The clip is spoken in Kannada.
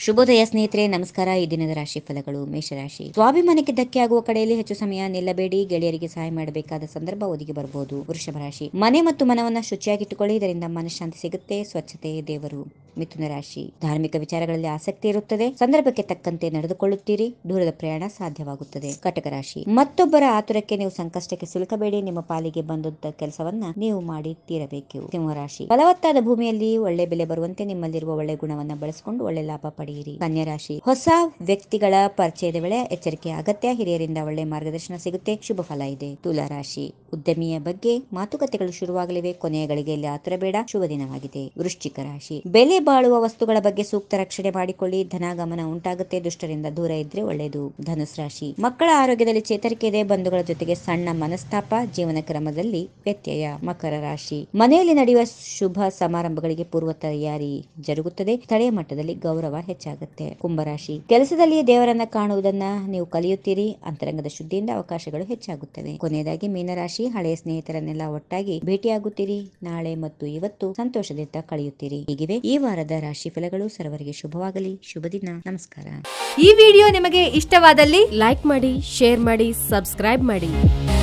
ಶುಭೋದಯ ಸ್ನೇಹಿತರೆ ನಮಸ್ಕಾರ ಈ ದಿನದ ರಾಶಿ ಫಲಗಳು ಮೇಷರಾಶಿ ಸ್ವಾಭಿಮಾನಕ್ಕೆ ಧಕ್ಕೆ ಆಗುವ ಕಡೆಯಲ್ಲಿ ಹೆಚ್ಚು ಸಮಯ ನಿಲ್ಲಬೇಡಿ ಗೆಳೆಯರಿಗೆ ಸಹಾಯ ಮಾಡಬೇಕಾದ ಸಂದರ್ಭ ಒದಗಿ ಬರಬಹುದು ವೃಷಭ ರಾಶಿ ಮನೆ ಮತ್ತು ಮನವನ್ನ ಶುಚಿಯಾಗಿಟ್ಟುಕೊಳ್ಳಿ ಇದರಿಂದ ಮನಃಶಾಂತಿ ಸಿಗುತ್ತೆ ಸ್ವಚ್ಛತೆ ದೇವರು ಮಿಥುನ ರಾಶಿ ಧಾರ್ಮಿಕ ವಿಚಾರಗಳಲ್ಲಿ ಆಸಕ್ತಿ ಇರುತ್ತದೆ ಸಂದರ್ಭಕ್ಕೆ ತಕ್ಕಂತೆ ನಡೆದುಕೊಳ್ಳುತ್ತೀರಿ ದೂರದ ಪ್ರಯಾಣ ಸಾಧ್ಯವಾಗುತ್ತದೆ ಕಟಕ ರಾಶಿ ಮತ್ತೊಬ್ಬರ ಆತುರಕ್ಕೆ ನೀವು ಸಂಕಷ್ಟಕ್ಕೆ ಸಿಲುಕಬೇಡಿ ನಿಮ್ಮ ಪಾಲಿಗೆ ಬಂದಂತ ಕೆಲಸವನ್ನ ನೀವು ಮಾಡಿ ತೀರಬೇಕು ಸಿಂಹರಾಶಿ ಫಲವತ್ತಾದ ಭೂಮಿಯಲ್ಲಿ ಒಳ್ಳೆ ಬೆಲೆ ಬರುವಂತೆ ನಿಮ್ಮಲ್ಲಿರುವ ಒಳ್ಳೆ ಗುಣವನ್ನ ಬಳಸಿಕೊಂಡು ಒಳ್ಳೆ ಲಾಭ ಪಡೆಯಿರಿ ಕನ್ಯಾ ರಾಶಿ ಹೊಸ ವ್ಯಕ್ತಿಗಳ ಪರಿಚಯದ ವೇಳೆ ಎಚ್ಚರಿಕೆ ಅಗತ್ಯ ಹಿರಿಯರಿಂದ ಒಳ್ಳೆ ಮಾರ್ಗದರ್ಶನ ಸಿಗುತ್ತೆ ಶುಭ ಫಲ ಇದೆ ತುಲಾ ರಾಶಿ ಉದ್ಯಮಿಯ ಬಗ್ಗೆ ಮಾತುಕತೆಗಳು ಶುರುವಾಗಲಿವೆ ಕೊನೆಯ ಗಳಿಗೆಯಲ್ಲಿ ಆತುರ ಬೇಡ ಶುಭ ದಿನವಾಗಿದೆ ವೃಶ್ಚಿಕ ರಾಶಿ ಬೆಲೆ ಬಾಳುವ ವಸ್ತುಗಳ ಬಗ್ಗೆ ಸೂಕ್ತ ರಕ್ಷಣೆ ಮಾಡಿಕೊಳ್ಳಿ ಧನಾಗಮನ ಉಂಟಾಗುತ್ತೆ ದುಷ್ಟರಿಂದ ದೂರ ಇದ್ರೆ ಒಳ್ಳೆಯದು ಧನುಸ್ ರಾಶಿ ಮಕ್ಕಳ ಆರೋಗ್ಯದಲ್ಲಿ ಚೇತರಿಕೆ ಇದೆ ಬಂಧುಗಳ ಜೊತೆಗೆ ಸಣ್ಣ ಮನಸ್ತಾಪ ಜೀವನ ಕ್ರಮದಲ್ಲಿ ವ್ಯತ್ಯಯ ಮಕರ ರಾಶಿ ಮನೆಯಲ್ಲಿ ನಡೆಯುವ ಶುಭ ಸಮಾರಂಭಗಳಿಗೆ ಪೂರ್ವ ತಯಾರಿ ಜರುಗುತ್ತದೆ ಸ್ಥಳೀಯ ಮಟ್ಟದಲ್ಲಿ ಗೌರವ ಹೆಚ್ಚಾಗುತ್ತೆ ಕುಂಭರಾಶಿ ಕೆಲಸದಲ್ಲಿ ದೇವರನ್ನ ಕಾಣುವುದನ್ನ ನೀವು ಕಲಿಯುತ್ತೀರಿ ಅಂತರಂಗದ ಶುದ್ಧಿಯಿಂದ ಅವಕಾಶಗಳು ಹೆಚ್ಚಾಗುತ್ತವೆ ಕೊನೆಯದಾಗಿ ಮೀನರಾಶಿ ಹಳೆಯ ಸ್ನೇಹಿತರನ್ನೆಲ್ಲ ಒಟ್ಟಾಗಿ ಭೇಟಿಯಾಗುತ್ತೀರಿ ನಾಳೆ ಮತ್ತು ಇವತ್ತು ಸಂತೋಷದಿಂದ ಕಳೆಯುತ್ತೀರಿ ಹೀಗಿವೆ ಈ ವಾರದ ರಾಶಿ ಫಲಗಳು ಸರ್ವರಿಗೆ ಶುಭವಾಗಲಿ ಶುಭ ದಿನ ನಮಸ್ಕಾರ ಈ ವಿಡಿಯೋ ನಿಮಗೆ ಇಷ್ಟವಾದಲ್ಲಿ ಲೈಕ್ ಮಾಡಿ ಶೇರ್ ಮಾಡಿ ಸಬ್ಸ್ಕ್ರೈಬ್ ಮಾಡಿ